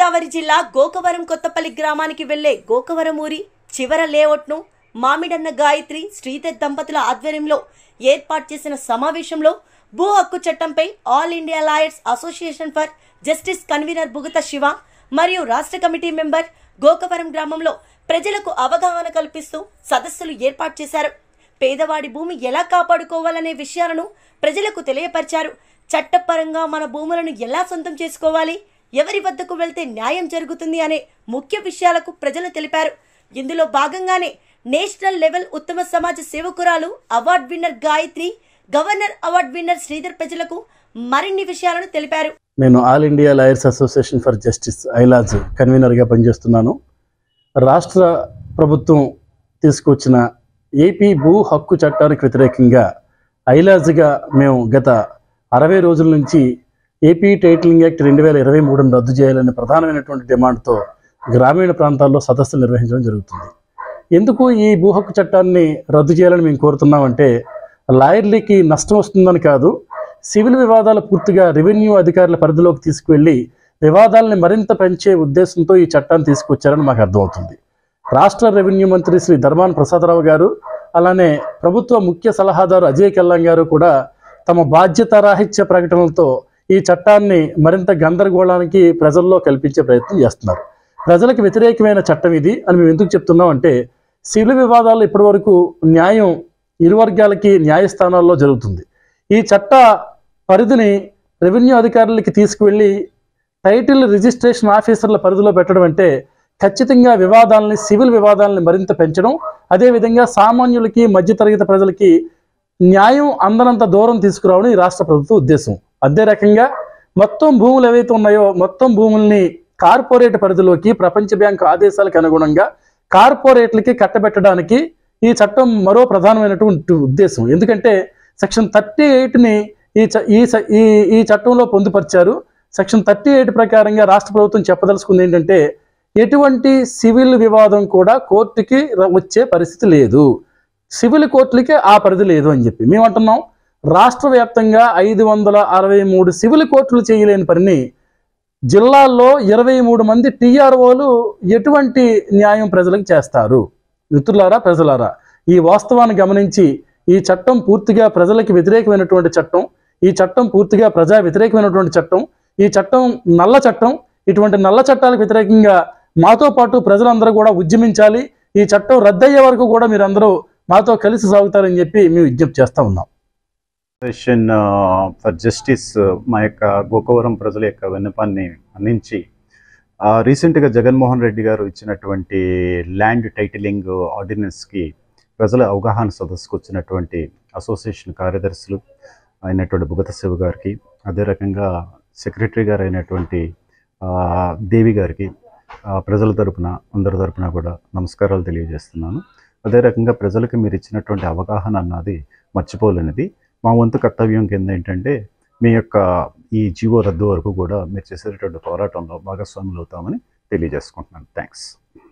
గోదావరి జిల్లా గోకవరం కొత్తపల్లి గ్రామానికి వెళ్లే గోకవరం ఊరి చివర లేఅవుట్ను మామిడన్న గాయత్రి శ్రీధర్ దంపతుల ఆధ్వర్యంలో ఏర్పాటు చేసిన సమావేశంలో భూ హక్కు చట్టంపై all India lawyers association for justice convener Bugata Siva మరియు రాష్ట్ర కమిటీ మెంబర్ గోకవరం గ్రామంలో ప్రజలకు అవగాహన కల్పిస్తూ సదస్సులు ఏర్పాటు చేశారు పేదవాడి భూమి ఎలా కాపాడుకోవాలనే విషయాలను ప్రజలకు తెలియపరిచారు చట్టపరంగా మన భూములను ఎలా సొంతం చేసుకోవాలి ఎవరి వద్దకు వెళ్తే న్యాయం జరుగుతుంది అనే ముఖ్య విషయాలకు ప్రజలు తెలిపారు ఇందులో భాగంగానే నేషనల్ లెవెల్ ఉత్తమ సమాజ సేవకురాలు award winner Gayatri governor award winner Sridhar ప్రజలకు మరిన్ని విషయాలను తెలిపారు నేను all India lawyers association for justice ఐలాజ్ కన్వీనర్గా పనిచేస్తున్నాను రాష్ట్ర ప్రభుత్వం తీసుకొచ్చిన ఏపీ భూ హక్కు చట్టానికి వ్యతిరేకంగా ఐలాజ్గా మేము గత అరవై రోజుల నుంచి ఏపీ టైటిలింగ్ యాక్ట్ రెండు వేల ఇరవై మూడును రద్దు చేయాలనే ప్రధానమైనటువంటి డిమాండ్తో గ్రామీణ ప్రాంతాల్లో సదస్సులు నిర్వహించడం జరుగుతుంది ఎందుకు ఈ భూ హక్కు చట్టాన్ని రద్దు చేయాలని మేము కోరుతున్నామంటే లాయర్లకి నష్టం వస్తుందని కాదు సివిల్ వివాదాలు పూర్తిగా రెవెన్యూ అధికారుల పరిధిలోకి తీసుకువెళ్ళి వివాదాలని మరింత పెంచే ఉద్దేశంతో ఈ చట్టాన్ని తీసుకొచ్చారని మాకు అర్థమవుతుంది రాష్ట్ర రెవెన్యూ మంత్రి శ్రీ ధర్మాన ప్రసాదరావు గారు అలానే ప్రభుత్వ ముఖ్య సలహాదారు అజయ్ కల్లాం గారు కూడా తమ బాధ్యతారాహిత్య ప్రకటనలతో ఈ చట్టాన్ని మరింత గందరగోళానికి ప్రజల్లో కల్పించే ప్రయత్నం చేస్తున్నారు ప్రజలకు వ్యతిరేకమైన చట్టం ఇది అని మేము ఎందుకు చెప్తున్నాం అంటే సివిల్ వివాదాల్లో ఇప్పటివరకు న్యాయం ఇరు వర్గాలకి న్యాయస్థానాల్లో జరుగుతుంది ఈ చట్ట పరిధిని రెవెన్యూ అధికారులకి తీసుకువెళ్ళి టైటిల్ రిజిస్ట్రేషన్ ఆఫీసర్ల పరిధిలో పెట్టడం అంటే ఖచ్చితంగా వివాదాలని సివిల్ వివాదాలని మరింత పెంచడం అదేవిధంగా సామాన్యులకి మధ్యతరగతి ప్రజలకి న్యాయం అందనంత దూరం తీసుకురావడం ఈ రాష్ట్ర ప్రభుత్వ ఉద్దేశం అదే రకంగా మొత్తం భూములు ఏవైతే ఉన్నాయో మొత్తం భూముల్ని కార్పొరేట్ పరిధిలోకి ప్రపంచ బ్యాంకు ఆదేశాలకు అనుగుణంగా కార్పొరేట్లకి కట్టబెట్టడానికి ఈ చట్టం మరో ప్రధానమైనటువంటి ఉద్దేశం ఎందుకంటే సెక్షన్ థర్టీ ఎయిట్ని ఈ చ ఈ స- ఈ ఈ చట్టంలో పొందుపరిచారు సెక్షన్ థర్టీ ఎయిట్ ప్రకారంగా రాష్ట్ర ప్రభుత్వం చెప్పదలుచుకుంది ఏంటంటే ఎటువంటి సివిల్ వివాదం కూడా కోర్టుకి ర- వచ్చే పరిస్థితి లేదు సివిల్ కోర్టులకి ఆ పరిధి లేదు అని చెప్పి మేము అంటున్నాం రాష్ట్ర వ్యాప్తంగా ఐదు వందల అరవై మూడు సివిల్ కోర్టులు చేయలేని పనిని జిల్లాల్లో ఇరవై మూడు మంది టీఆర్ఓలు ఎటువంటి న్యాయం ప్రజలకు చేస్తారు మిత్రులారా ప్రజలారా ఈ వాస్తవాన్ని గమనించి ఈ చట్టం పూర్తిగా ప్రజలకు వ్యతిరేకమైనటువంటి చట్టం ఈ చట్టం పూర్తిగా ప్రజా వ్యతిరేకమైనటువంటి చట్టం ఈ చట్టం నల్ల చట్టం ఇటువంటి నల్ల చట్టాలకు వ్యతిరేకంగా మాతో పాటు ప్రజలందరూ కూడా ఉద్యమించాలి ఈ చట్టం రద్దయ్యే వరకు కూడా మీరందరూ మాతో కలిసి సాగుతారని చెప్పి మేము విజ్ఞప్తి చేస్తా ఉన్నాం అసోసియేషన్ ఫర్ జస్టిస్ మా యొక్క గోకవరం ప్రజల యొక్క విన్నపాన్ని అందించి ఆ, రీసెంట్గా జగన్మోహన్ రెడ్డి గారు ఇచ్చినటువంటి ల్యాండ్ టైటిలింగ్ ఆర్డినెన్స్కి ప్రజల అవగాహన సదస్సుకు వచ్చినటువంటి అసోసియేషన్ కార్యదర్శులు అయినటువంటి భుగత శివ గారికి అదే రకంగా సెక్రటరీ గారు అయినటువంటి ఆ, దేవి గారికి ఆ, ప్రజల తరపున అందరి తరపున కూడా నమస్కారాలు తెలియజేస్తున్నాను అదే రకంగా ప్రజలకు మీరు ఇచ్చినటువంటి అవగాహన అన్నది మర్చిపోలేనిది మా వంతు కర్తవ్యం కింద ఏంటంటే మీ యొక్క ఈ జీవో రద్దు వరకు కూడా మీరు చేసేటటువంటి పోరాటంలో భాగస్వాములు అవుతామని తెలియజేసుకుంటున్నాను థ్యాంక్స్